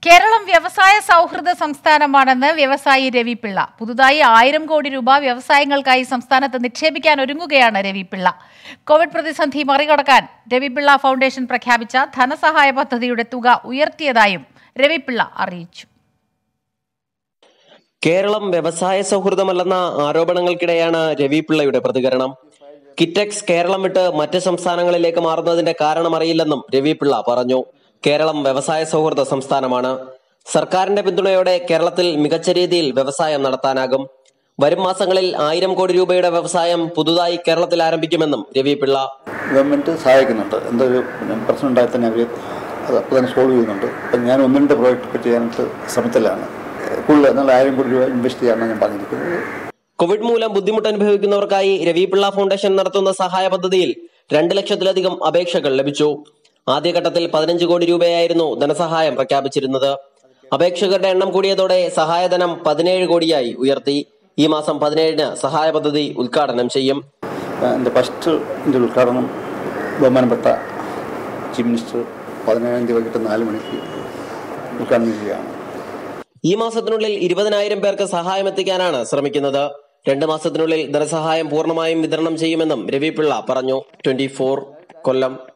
കേരളം വ്യവസായ സൗഹൃദ സംസ്ഥാനമാണെന്ന് വ്യവസായി രവി പിള്ള പുതുതായി ആയിരം കോടി രൂപ വ്യവസായങ്ങൾക്കായി സംസ്ഥാനത്ത് നിക്ഷേപിക്കാൻ ഒരുങ്ങുകയാണ് രവി പിള്ള കോവിഡ് പ്രതിസന്ധി മറികടക്കാൻ രവി പിള്ള ഫൗണ്ടേഷൻ പ്രഖ്യാപിച്ച ധനസഹായ പദ്ധതിയുടെ തുക ഉയർത്തിയതായും രവി പിള്ള അറിയിച്ചു കേരളം വ്യവസായ സൗഹൃദമല്ലെന്ന ആരോപണങ്ങൾക്കിടെയാണ് രവി പിള്ളയുടെ പ്രതികരണം കിറ്റെക്സ് കേരളം വിട്ട് മറ്റ് സംസ്ഥാനങ്ങളിലേക്ക് മാറുന്നതിന്റെ കാരണം അറിയില്ലെന്നും രവി പിള്ള പറഞ്ഞു കേരളം വ്യവസായ സൗഹൃദ സംസ്ഥാനമാണ് സർക്കാരിന്റെ പിന്തുണയോടെ കേരളത്തിൽ മികച്ച രീതിയിൽ വ്യവസായം നടത്താനാകും വരും മാസങ്ങളിൽ ആയിരം കോടി രൂപയുടെ വ്യവസായം പുതുതായി കേരളത്തിൽ ആരംഭിക്കുമെന്നും രവി പിള്ള ഗവൺമെൻറ് സഹായിക്കുന്നുണ്ട് എന്തൊരു പിന്നെ പ്രശ്നം ഉണ്ടായാൽ തന്നെ അവർ അത് അപ്പോൾ തന്നെ സോൾവ് ചെയ്യുന്നുണ്ട് അപ്പം ഞാൻ ഒന്ന് രണ്ട് പ്രോജക്റ്റ് ഇപ്പോൾ ചെയ്യാനായിട്ട് ശ്രമത്തിലാണ് കൂടുതൽ എന്നാൽ ആയിരം കോടി രൂപ ഇൻവെസ്റ്റ് ചെയ്യാമെന്നാണ് ഞാൻ പറഞ്ഞിരിക്കുന്നത് കോവിഡ് മൂലം ബുദ്ധിമുട്ട് അനുഭവിക്കുന്നവർക്കായി രവി പിള്ള ഫൗണ്ടേഷൻ നടത്തുന്ന സഹായ പദ്ധതിയിൽ രണ്ട് ലക്ഷത്തിലധികം അപേക്ഷകൾ ലഭിച്ചു ആദ്യഘട്ടത്തിൽ പതിനഞ്ച് കോടി രൂപയായിരുന്നു ധനസഹായം പ്രഖ്യാപിച്ചിരുന്നത് അപേക്ഷകരുടെ എണ്ണം കൂടിയതോടെ സഹായധനം പതിനേഴ് കോടിയായി ഉയർത്തി ഈ മാസം പതിനേഴിന് സഹായ പദ്ധതി ഉദ്ഘാടനം ചെയ്യും എൻ്റെ ഫസ്റ്റ് എൻ്റെ ഉദ്ഘാടനം ബഹുമാനപ്പെട്ട ചീഫ് മിനിസ്റ്റർ പതിനേഴാം തീയതി വൈകിട്ട് നാല് മണിക്ക് ഉദ്ഘാടനം ചെയ്യുകയാണ് ഈ മാസത്തിനുള്ളിൽ ഇരുപതിനായിരം പേർക്ക് സഹായം എത്തിക്കാനാണ് ശ്രമിക്കുന്നത് രണ്ട് മാസത്തിനുള്ളിൽ ധനസഹായം പൂർണ്ണമായും വിതരണം ചെയ്യുമെന്നും രവി പിള്ള പറഞ്ഞു ട്വന്റി കൊല്ലം